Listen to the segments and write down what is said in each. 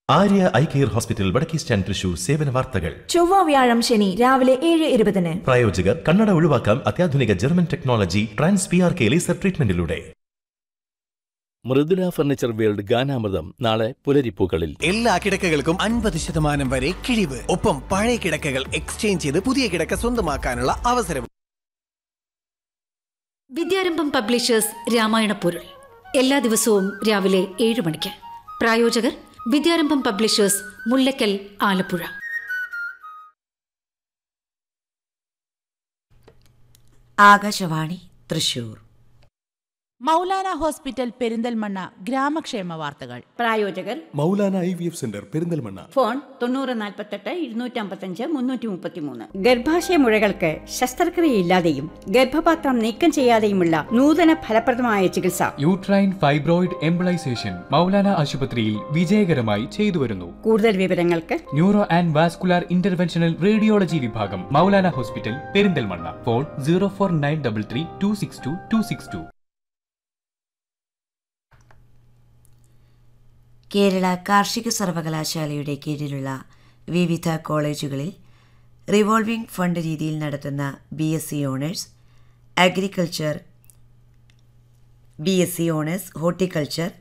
Arya eye care hospital വടക്കേ stand Thrissur സേവന വാർത്തകൾ ചൊവ്വ വ്യാഴം ശനി രാവിലെ ഏഴ് ഇരുപതിന് പ്രായോജകർ കണ്ണട ഒഴിവാക്കാം അത്യാധുനിക German technology trans P R K laser ട്രീറ്റ്മെന്റിലൂടെ മൃദുല ഫർണിച്ചർ വേൾഡ് ഗാനാമൃതം നാളെ പുലരിപ്പൂക്കളിൽ എല്ലാ കിടക്കകൾക്കും അൻപത് ശതമാനം വരെ കിഴിവ് ഒപ്പം പഴയ കിടക്കകൾ എക്സ്ചേഞ്ച് ചെയ്ത് പുതിയ കിടക്ക സ്വന്തമാക്കാനുള്ള അവസരം വിദ്യാരംഭം പബ്ലിഷേഴ്സ് രാമായണ പൊരുൾ എല്ലാ ദിവസവും രാവിലെ ഏഴ് മണിക്ക് പ്രായോജകർ വിദ്യാരംഭം പബ്ലിഷേഴ്സ് മുല്ലക്കൽ ആലപ്പുഴ ആകാശവാണി തൃശൂർ മൗലാന ഹോസ്പിറ്റൽ പെരിന്തൽമണ്ണ ഗ്രാമക്ഷേമ വാർത്തകൾ പ്രായോജകർ Moulana I V F centre Perinthalmanna phone തൊണ്ണൂറ് നാൽപ്പത്തെട്ട് ഇരുന്നൂറ്റമ്പത്തഞ്ച് മുന്നൂറ്റി മുപ്പത്തിമൂന്ന് ഗർഭാശയ മുഴകൾക്ക് ശസ്ത്രക്രിയയില്ലാതെയും ഗർഭപാത്രം നീക്കം ചെയ്യാതെയുമുള്ള നൂതന ഫലപ്രദമായ ചികിത്സ യൂട്രൈൻ ഫൈബ്രോയിഡ് എംബിളൈസേഷൻ മൗലാന ആശുപത്രിയിൽ വിജയകരമായി ചെയ്തുവരുന്നു കൂടുതൽ വിവരങ്ങൾക്ക് neuro and vascular interventional radiology വിഭാഗം Moulana hospital Perinthalmanna phone zero four nine double three two six two two six two Kerala കാർഷിക സർവകലാശാലയുടെ കീഴിലുള്ള വിവിധ കോളേജുകളിൽ റിവോൾവിംഗ് ഫണ്ട് രീതിയിൽ നടത്തുന്ന B S C honours agriculture B S C honours horticulture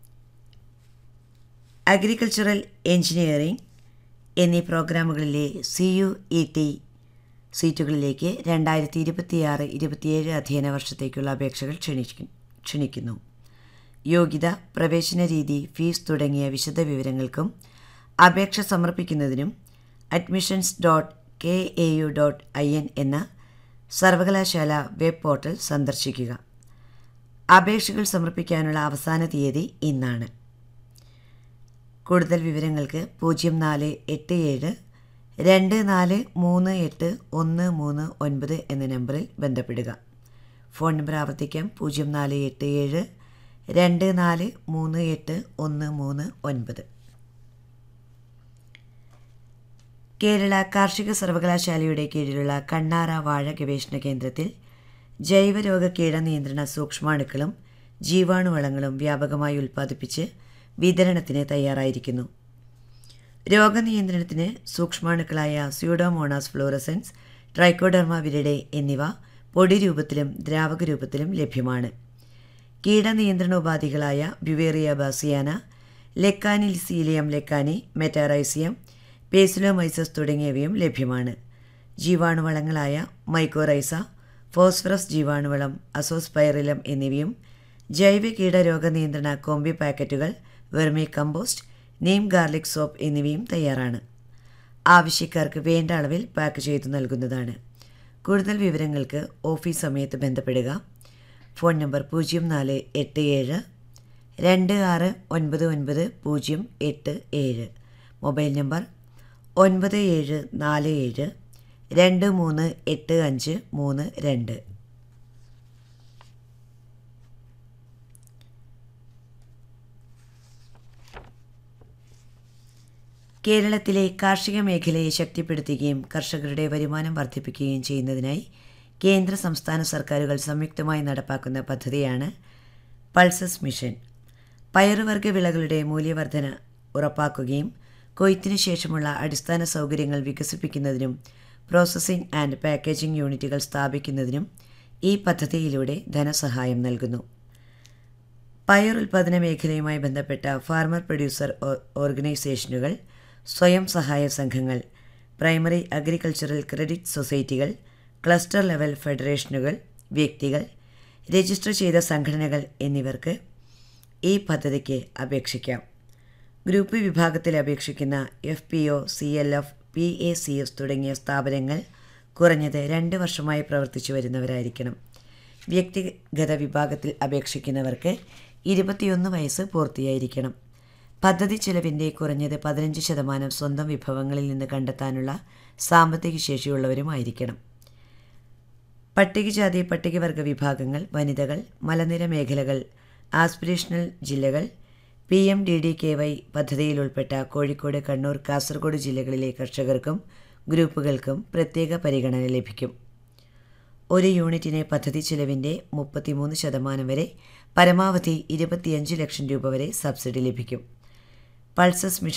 agricultural engineering എന്നീ പ്രോഗ്രാമുകളിലെ സി യു ഇ ടി സീറ്റുകളിലേക്ക് രണ്ടായിരത്തി ഇരുപത്തിയാറ് ഇരുപത്തിയേഴ് അധ്യയന വർഷത്തേക്കുള്ള അപേക്ഷകൾ ക്ഷണിക്കും ക്ഷണിക്കുന്നു യോഗ്യത പ്രവേശന രീതി ഫീസ് തുടങ്ങിയ വിശദ വിവരങ്ങൾക്കും അപേക്ഷ സമർപ്പിക്കുന്നതിനും admissions dot K A U dot I N എന്ന സർവകലാശാല വെബ് പോർട്ടൽ സന്ദർശിക്കുക അപേക്ഷകൾ സമർപ്പിക്കാനുള്ള അവസാന തീയതി ഇന്നാണ് കൂടുതൽ വിവരങ്ങൾക്ക് പൂജ്യം നാല് എട്ട് ഏഴ് രണ്ട് നാല് മൂന്ന് എട്ട് ഒന്ന് മൂന്ന് ഒൻപത് എന്ന നമ്പറിൽ ബന്ധപ്പെടുക ഫോൺ നമ്പർ ആവർത്തിക്കാം പൂജ്യം നാല് എട്ട് ഏഴ് രണ്ട് നാല് മൂന്ന് എട്ട് ഒന്ന് മൂന്ന് ഒൻപത് കേരള കാർഷിക സർവകലാശാലയുടെ കീഴിലുള്ള കണ്ണാറ വാഴ ഗവേഷണ കേന്ദ്രത്തിൽ ജൈവരോഗ കീടനിയന്ത്രണ സൂക്ഷ്മാണുക്കളും ജീവാണുവളങ്ങളും വ്യാപകമായി ഉൽപ്പാദിപ്പിച്ച് വിതരണത്തിന് തയ്യാറായിരിക്കുന്നു രോഗനിയന്ത്രണത്തിന് സൂക്ഷ്മാണുക്കളായ സ്യൂഡോമോണാസ് ഫ്ലോറസൻസ് ട്രൈക്കോഡർമ വിരിഡെ എന്നിവ പൊടി രൂപത്തിലും ദ്രാവക രൂപത്തിലും ലഭ്യമാണ് കീടനിയന്ത്രണോപാധികളായ beauveria bassiana lecanicillium lecanii metarhizium paecilomyces തുടങ്ങിയവയും ലഭ്യമാണ് ജീവാണുവളങ്ങളായ മൈക്കോറൈസ ഫോസ്ഫറസ് ജീവാണുവളം അസോസ്പൈറിലം എന്നിവയും ജൈവ കീടരോഗ നിയന്ത്രണ കോമ്പി പാക്കറ്റുകൾ vermi compost neem garlic soap എന്നിവയും തയ്യാറാണ് ആവശ്യക്കാർക്ക് വേണ്ട അളവിൽ പാക്ക് ചെയ്തു നൽകുന്നതാണ് കൂടുതൽ വിവരങ്ങൾക്ക് ഓഫീസ് സമയത്ത് ബന്ധപ്പെടുക ഫോൺ നമ്പർ പൂജ്യം നാല് എട്ട് ഏഴ് രണ്ട് ആറ് ഒൻപത് ഒൻപത് പൂജ്യം എട്ട് ഏഴ് മൊബൈൽ നമ്പർ ഒൻപത് ഏഴ് നാല് ഏഴ് രണ്ട് മൂന്ന് എട്ട് അഞ്ച് മൂന്ന് രണ്ട് കേരളത്തിലെ കാർഷിക മേഖലയെ ശക്തിപ്പെടുത്തുകയും കർഷകരുടെ വരുമാനം വർദ്ധിപ്പിക്കുകയും ചെയ്യുന്നതിനായി കേന്ദ്ര സംസ്ഥാന സർക്കാരുകൾ സംയുക്തമായി നടപ്പാക്കുന്ന പദ്ധതിയാണ് പൾസസ് മിഷൻ പയറുവർഗ വിളകളുടെ മൂല്യവർധന ഉറപ്പാക്കുകയും കൊയ്ത്തിനു ശേഷമുള്ള അടിസ്ഥാന സൗകര്യങ്ങൾ വികസിപ്പിക്കുന്നതിനും പ്രോസസ്സിംഗ് ആൻഡ് പാക്കേജിംഗ് യൂണിറ്റുകൾ സ്ഥാപിക്കുന്നതിനും ഈ പദ്ധതിയിലൂടെ ധനസഹായം നൽകുന്നു പയർ ഉൽപ്പാദന മേഖലയുമായി ബന്ധപ്പെട്ട ഫാർമർ പ്രൊഡ്യൂസർ ഓർഗനൈസേഷനുകൾ സ്വയം സഹായ സംഘങ്ങൾ പ്രൈമറി അഗ്രികൾച്ചറൽ ക്രെഡിറ്റ് സൊസൈറ്റികൾ ക്ലസ്റ്റർ ലെവൽ ഫെഡറേഷനുകൾ വ്യക്തികൾ രജിസ്റ്റർ ചെയ്ത സംഘടനകൾ എന്നിവർക്ക് ഈ പദ്ധതിക്ക് അപേക്ഷിക്കാം ഗ്രൂപ്പ് വിഭാഗത്തിൽ അപേക്ഷിക്കുന്ന F P O C L F P A C S തുടങ്ങിയ സ്ഥാപനങ്ങൾ കുറഞ്ഞത് രണ്ട് വർഷമായി പ്രവർത്തിച്ചു വരുന്നവരായിരിക്കണം വ്യക്തിഗത വിഭാഗത്തിൽ അപേക്ഷിക്കുന്നവർക്ക് ഇരുപത്തിയൊന്ന് വയസ്സ് പൂർത്തിയായിരിക്കണം പദ്ധതി ചെലവിൻ്റെ കുറഞ്ഞത് പതിനഞ്ച് ശതമാനം സ്വന്തം വിഭവങ്ങളിൽ നിന്ന് കണ്ടെത്താനുള്ള സാമ്പത്തിക ശേഷിയുള്ളവരുമായിരിക്കണം പട്ടികജാതി പട്ടികവർഗ വിഭാഗങ്ങൾ വനിതകൾ മലനിര മേഖലകൾ ആസ്പിരേഷണൽ ജില്ലകൾ P M D D K Y പദ്ധതിയിൽ ഉൾപ്പെട്ട കോഴിക്കോട് കണ്ണൂർ കാസർഗോഡ് ജില്ലകളിലെ കർഷകർക്കും ഗ്രൂപ്പുകൾക്കും പ്രത്യേക പരിഗണന ലഭിക്കും ഒരു യൂണിറ്റിന് പദ്ധതി ചെലവിൻ്റെ മുപ്പത്തിമൂന്ന് ശതമാനം വരെ പരമാവധി ഇരുപത്തിയഞ്ച് ലക്ഷം രൂപ വരെ സബ്സിഡി ലഭിക്കും പൾസസ് മിഷൻ